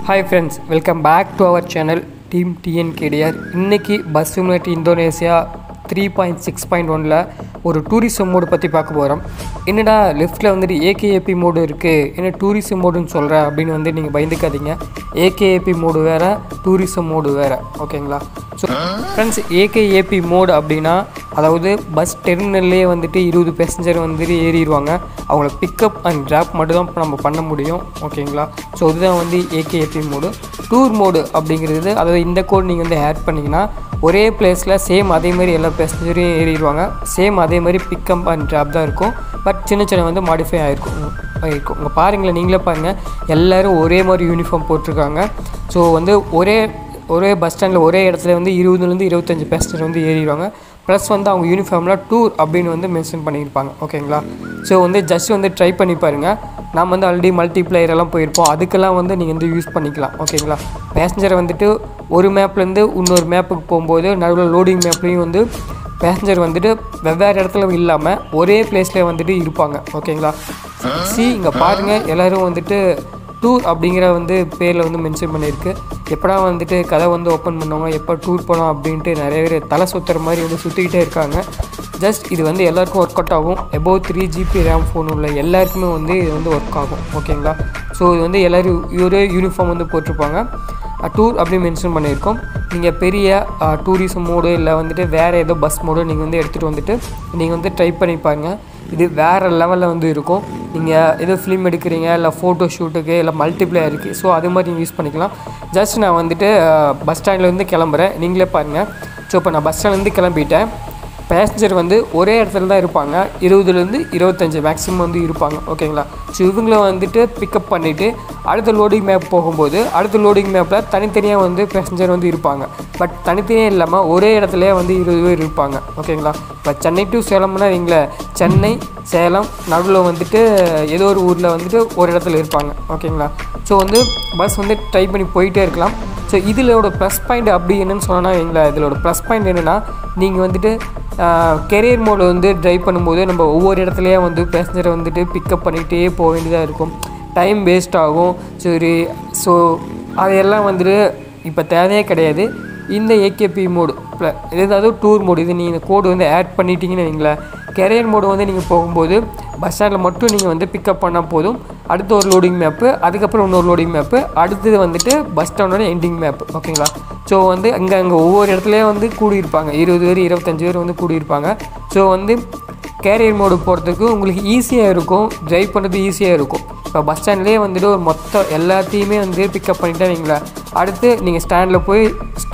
hi friends welcome back to our channel team TNKDR இன்றைக்கி bus simulator Indonesia three point six point ஒனில் ஒரு tourism mode பற்றி பார்க்க போகிறோம் என்னடா லெஃப்ட்டில் வந்துட்டு ஏகேஏபி மோடு இருக்குது என்ன டூரிசம் மோடுன்னு சொல்கிற அப்படின்னு வந்து நீங்கள் பயந்துக்காதீங்க ஏகேஏபி மோடு வேறு டூரிசம் மோடு வேறு ஓகேங்களா ஸோ ஃப்ரெண்ட்ஸ் ஏகேஏபி மோடு அப்படின்னா அதாவது பஸ் டெர்மினல்லே வந்துட்டு இருபது பேசஞ்சர் வந்துட்டு ஏறிடுவாங்க அவங்கள பிக்கப் அண்ட் ட்ராப் மட்டும் தான் நம்ம பண்ண முடியும் ஓகேங்களா ஸோ இதுதான் வந்து ஏகேஏபி மோடு டூர் மோடு அப்படிங்கிறது அதாவது இந்த கோட் நீங்கள் வந்து ஆட் பண்ணிங்கன்னா ஒரே பிளேஸில் சேம் அதே மாதிரி எல்லா பேசஞ்சரையும் ஏறிடுவாங்க சேம் அதே மாதிரி பிக்கப் அண்ட் ட்ராப் தான் இருக்கும் பட் சின்ன சின்ன வந்து மாடிஃபை ஆகிருக்கும் ஆகிருக்கும் இங்கே பாருங்களேன் நீங்களே பாருங்கள் எல்லோரும் ஒரே மாதிரி யூனிஃபார்ம் போட்டிருக்காங்க ஸோ வந்து ஒரே ஒரே பஸ் ஸ்டாண்டில் ஒரே இடத்துல வந்து இருபதுலேருந்து இருபத்தஞ்சி பேசஞ்சர் வந்து ஏறிடுவாங்க ப்ளஸ் வந்து அவங்க யூனிஃபார்மில் டூர் அப்படின்னு வந்து மென்ஷன் பண்ணியிருப்பாங்க ஓகேங்களா ஸோ வந்து ஜஸ்ட் வந்து ட்ரை பண்ணி பாருங்கள் நாம் வந்து ஆல்ரெடி மல்டிப்ளையர் எல்லாம் போயிருப்போம் அதுக்கெல்லாம் வந்து நீங்கள் வந்து யூஸ் பண்ணிக்கலாம் ஓகேங்களா பேசஞ்சரை வந்துட்டு ஒரு மேப்லேருந்து இன்னொரு மேப்புக்கு போகும்போது நடுவில் லோடிங் மேப்லேயும் வந்து பேசஞ்சர் வந்துட்டு வெவ்வேறு இடத்துல இல்லாமல் ஒரே பிளேஸ்லேயே வந்துட்டு இருப்பாங்க ஓகேங்களா சி இங்கே பாருங்கள் எல்லோரும் வந்துட்டு டூர் அப்படிங்கிற வந்து பேரில் வந்து மென்ஷன் பண்ணியிருக்கு எப்படா வந்துட்டு கதை வந்து ஓப்பன் பண்ணுவாங்க எப்போ டூர் போனோம் அப்படின்ட்டு நிறைய பேர் தலை சுற்றுற மாதிரி வந்து சுற்றிக்கிட்டே இருக்காங்க ஜஸ்ட் இது வந்து எல்லாருக்கும் ஒர்க் அவுட் ஆகும் above three GB RAM phone உள்ள எல்லாருக்குமே வந்து இது வந்து ஒர்க் ஆகும் ஓகேங்களா ஸோ இது வந்து எல்லோரும் ஒரே யூனிஃபார்ம் வந்து போட்டிருப்பாங்க டூர் அப்படி மென்ஷன் பண்ணியிருக்கோம் நீங்கள் பெரிய டூரிசம் மோடு இல்லை வந்துட்டு வேறு ஏதோ பஸ் மோடு நீங்கள் வந்து எடுத்துகிட்டு வந்துட்டு நீங்கள் வந்து ட்ரை பண்ணி பாருங்கள் இது வேறு லெவலில் வந்து இருக்கும் நீங்கள் எதோ ஃபிலிம் எடுக்கிறீங்க இல்லை ஃபோட்டோ ஷூட்டுக்கு இல்லை மல்டிப்ளேயர் இருக்குது ஸோ அது மாதிரி நீங்கள் யூஸ் பண்ணிக்கலாம் ஜஸ்ட் நான் வந்துட்டு பஸ் ஸ்டாண்ட்லேருந்து கிளம்புறேன் நீங்களே பாருங்கள் ஸோ இப்போ நான் பஸ் ஸ்டாண்ட்லேருந்து கிளம்பிட்டேன் பேசஞ்சர் வந்து ஒரே இடத்துல தான் இருப்பாங்க இருபதுலேருந்து இருபத்தஞ்சி மேக்ஸிமம் வந்து இருப்பாங்க ஓகேங்களா ஸோ இவங்கள வந்துட்டு பிக்கப் பண்ணிவிட்டு அடுத்த லோடிங் மேப் போகும்போது அடுத்த லோடிங் மேப்பில் தனித்தனியாக வந்து பேசஞ்சர் வந்து இருப்பாங்க பட் தனித்தனியாக இல்லாமல் ஒரே இடத்துலையே வந்து இருபது பேர் இருப்பாங்க ஓகேங்களா இப்போ சென்னை டு சேலம்னா இவங்கள சென்னை சேலம் நடுவில் வந்துட்டு ஏதோ ஒரு ஊரில் வந்துட்டு ஒரு இடத்துல இருப்பாங்க ஓகேங்களா ஸோ வந்து பஸ் வந்து ட்ரை பண்ணி போயிட்டே இருக்கலாம் ஸோ இதிலோட ப்ளஸ் பாயிண்ட் அப்படி என்னென்னு சொன்னால் எங்களை இதிலோட ப்ளஸ் பாயிண்ட் என்னென்னா நீங்கள் வந்துட்டு கெரியர் மோடு வந்து ட்ரைவ் பண்ணும்போது நம்ம ஒவ்வொரு இடத்துலையே வந்து பேசஞ்சரை வந்துட்டு பிக்கப் பண்ணிகிட்டே போக வேண்டியதாக இருக்கும் டைம் வேஸ்ட் ஆகும் சரி ஸோ அதையெல்லாம் வந்துட்டு இப்போ தேவையே கிடையாது இந்த ஏகேபி மோடு ஏதாவது டூர் மோடு இது நீங்கள் இந்த கோடு வந்து ஆட் பண்ணிட்டீங்கன்னு வைங்களேன் கெரியர் மோடு வந்து நீங்கள் போகும்போது பஸ் ஸ்டாண்டில் மட்டும் நீங்கள் வந்து பிக்கப் பண்ணால் போதும் அடுத்த ஒரு லோடிங் மேப்பு அதுக்கப்புறம் இன்னொரு லோடிங் மேப்பு அடுத்தது வந்துட்டு பஸ் ஸ்டாண்டோட எண்டிங் மேப் ஓகேங்களா ஸோ வந்து அங்கே அங்கே ஒவ்வொரு இடத்துலையும் வந்து கூடியிருப்பாங்க இருபது பேர் இருபத்தஞ்சி பேர் வந்து கூடியிருப்பாங்க ஸோ வந்து கேரியர் மோடு போகிறதுக்கு உங்களுக்கு ஈஸியாக இருக்கும் ட்ரைவ் பண்ணுறது ஈஸியாக இருக்கும் இப்போ பஸ் ஸ்டாண்ட்லேயே வந்துட்டு ஒரு மொத்தம் எல்லாத்தையுமே வந்து பிக்கப் பண்ணிட்டே வைங்களேன் அடுத்து நீங்கள் ஸ்டாண்டில் போய்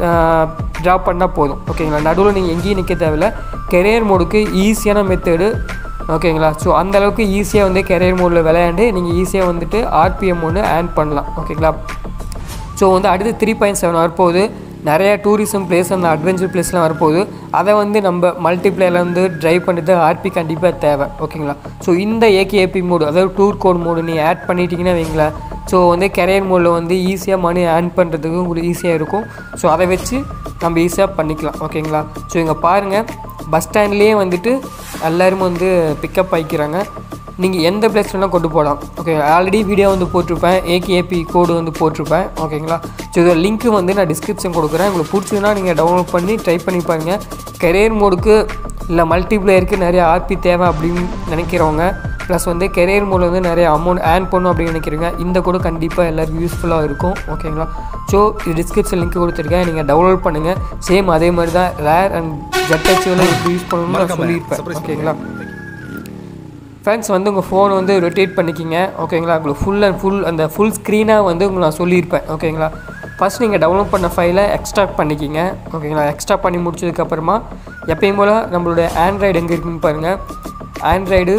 ட்ராப் பண்ணால் போதும் ஓகேங்களா நடுவில் நீங்கள் எங்கேயும் நிற்க தேவையில்ல கெரியர் மோடுக்கு ஈஸியான மெத்தடு ஓகேங்களா ஸோ அந்தளவுக்கு ஈஸியாக வந்து கெரியர் மோடில் விளையாண்டு நீங்கள் ஈஸியாக வந்துட்டு ஆர்பிஎம் ஒன்று ஆன் பண்ணலாம் ஓகேங்களா ஸோ வந்து அடுத்து த்ரீ பாயிண்ட் செவன் வரப்போகுது நிறைய டூரிசம் பிளேஸ் அந்த அட்வென்ச்சர் பிளேஸ்லாம் வரப்போகுது அதை வந்து நம்ம மல்டிப்ளேயில் வந்து ட்ரைவ் பண்ணிட்டு ஆர்பி கண்டிப்பாக தேவை ஓகேங்களா ஸோ இந்த ஏகேபி மோடு அதாவது டூர் கோட் மோடு நீ ஆட் பண்ணிட்டீங்கன்னா வைங்களேன் ஸோ வந்து கெரியர் மோடில் வந்து ஈஸியாக மணி ஏர்ன் பண்ணுறதுக்கு உங்களுக்கு ஈஸியாக இருக்கும் ஸோ அதை வச்சு நம்ம ஈஸியாக பண்ணிக்கலாம் ஓகேங்களா ஸோ இங்கே பாருங்கள் பஸ் ஸ்டாண்ட்லேயே வந்துட்டு எல்லோரும் வந்து பிக்கப் ஆகிக்கிறாங்க நீங்கள் எந்த பிளேஸ் வேணால் கொண்டு போகலாம் ஓகே ஆல்ரெடி வீடியோ வந்து போட்டிருப்பேன் ஏகேபி கோடு வந்து போட்டிருப்பேன் ஓகேங்களா ஸோ இதோட லிங்க்கு வந்து நான் டிஸ்கிரிப்ஷன் கொடுக்குறேன் உங்களுக்கு பிடிச்சதுன்னா நீங்கள் டவுன்லோட் பண்ணி ட்ரை பண்ணி பாருங்கள் கெரியர் மோடுக்கு இல்லை மல்டிப்ளேயருக்கு நிறைய ஆர்பி தேவை அப்படின்னு நினைக்கிறவங்க ப்ளஸ் வந்து கெரியர் மோடில் வந்து நிறைய அமௌண்ட் ஏர்ன் பண்ணும் அப்படின்னு நினைக்கிறீங்க இந்த கூட கண்டிப்பாக எல்லாருக்கும் யூஸ்ஃபுல்லாக இருக்கும் ஓகேங்களா ஸோ இது டிஸ்கிரிப்ஷன் லிங்க் கொடுத்துருக்கேன் நீங்கள் டவுன்லோட் பண்ணுங்கள் சேம் அதே மாதிரி தான் ரேர் அண்ட் ஜெட்டச்சில் எப்படி யூஸ் பண்ணணும்னு நான் சொல்லியிருப்பேன் ஓகேங்களா ஃப்ரெண்ட்ஸ் வந்து உங்கள் ஃபோன் வந்து ரொட்டேட் பண்ணிக்கிங்க ஓகேங்களா உங்களுக்கு ஃபுல் அண்ட் ஃபுல் அந்த ஃபுல் ஸ்க்ரீனாக வந்து உங்களுக்கு நான் சொல்லியிருப்பேன் ஓகேங்களா ஃபஸ்ட் நீங்கள் டவுன்லோட் பண்ண ஃபைலை எக்ஸ்ட்ராக்ட் பண்ணிக்கிங்க ஓகேங்களா எக்ஸ்ட்ரா பண்ணி முடிச்சதுக்கப்புறமா எப்பயும் போல் நம்மளுடைய ஆண்ட்ராய்டு எங்கே இருக்குன்னு பாருங்கள் ஆண்ட்ராய்டு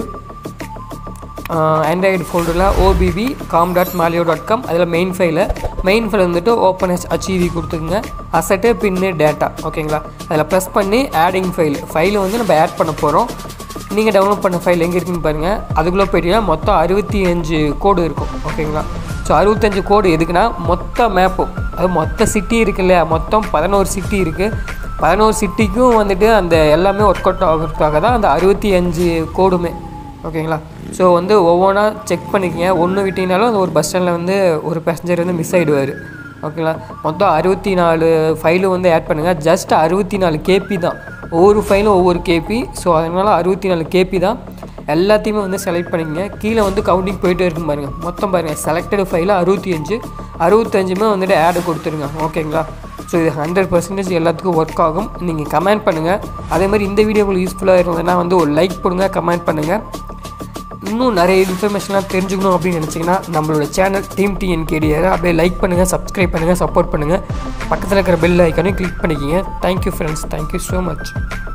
ஆண்ட்ராய்டு ஃபோல்டரில் OBB com dot Maleo dot com அதில் மெயின் ஃபைலு மெயின் ஃபைல் வந்துட்டு ஓப்பன் ஹெச் ஹச்இவி கொடுத்துக்குங்க அசட்டு பின்னு டேட்டா ஓகேங்களா அதில் ப்ரெஸ் பண்ணி ஆடிங் ஃபைல் ஃபைலை வந்து நம்ம ஆட் பண்ண போகிறோம் நீங்கள் டவுன்லோட் பண்ண ஃபைல் எங்கே இருக்குன்னு பாருங்கள் அதுக்குள்ளே போயிட்டீங்கன்னா மொத்தம் அறுபத்தி அஞ்சு கோடு இருக்கும் ஓகேங்களா ஸோ அறுபத்தஞ்சு கோடு எதுக்குன்னா மொத்த மேப்பும் அது மொத்த சிட்டி இருக்கு இல்லையா மொத்தம் பதினோரு சிட்டி இருக்குது பதினோரு சிட்டிக்கும் வந்துட்டு அந்த எல்லாமே ஒர்க் அவுட் ஆகிறதுக்காக தான் அந்த அறுபத்தி அஞ்சு கோடுமே ஓகேங்களா ஸோ வந்து ஒவ்வொன்றா செக் பண்ணிக்கங்க ஒன்று விட்டிங்கனாலும் அந்த ஒரு பஸ் ஸ்டாண்டில் வந்து ஒரு பேசஞ்சர் வந்து மிஸ் ஆகிடுவார் ஓகேங்களா மொத்தம் அறுபத்தி நாலு ஃபைலும் வந்து ஆட் பண்ணுங்கள் ஜஸ்ட் அறுபத்தி நாலு கேபி தான் ஒவ்வொரு ஃபைலும் ஒவ்வொரு கேபி ஸோ அதனால் அறுபத்தி நாலு கேபி தான் எல்லாத்தையுமே வந்து செலக்ட் பண்ணிக்கங்க கீழே வந்து கவுண்டிங் போயிட்டே இருக்கும் பாருங்கள் மொத்தம் பாருங்கள் செலக்டட் ஃபைலில் அறுபத்தி அஞ்சு அறுபத்தஞ்சுமே வந்துட்டு ஆடு கொடுத்துருங்க ஓகேங்களா ஸோ இது ஹண்ட்ரட் பர்சன்டேஜ் எல்லாத்துக்கும் ஒர்க் ஆகும் நீங்கள் கமெண்ட் பண்ணுங்கள் அதே மாதிரி இந்த வீடியோ உங்களுக்கு யூஸ்ஃபுல்லாக இருந்ததுன்னா வந்து ஒரு லைக் போடுங்க கமெண்ட் பண்ணுங்கள் இன்னும் நிறைய இன்ஃபர்மேஷன்லாம் தெரிஞ்சுக்கணும் அப்படின்னு நினச்சிங்கன்னா நம்மளோட சேனல் டீம் டிஎன்கேடிஆர் அப்படியே லைக் பண்ணுங்கள் சப்ஸ்கிரைப் பண்ணுங்கள் சப்போர்ட் பண்ணுங்கள் பக்கத்தில் இருக்கிற பெல் ஐக்கானையும் கிளிக் பண்ணிக்கிங்க thank you friends thank you so much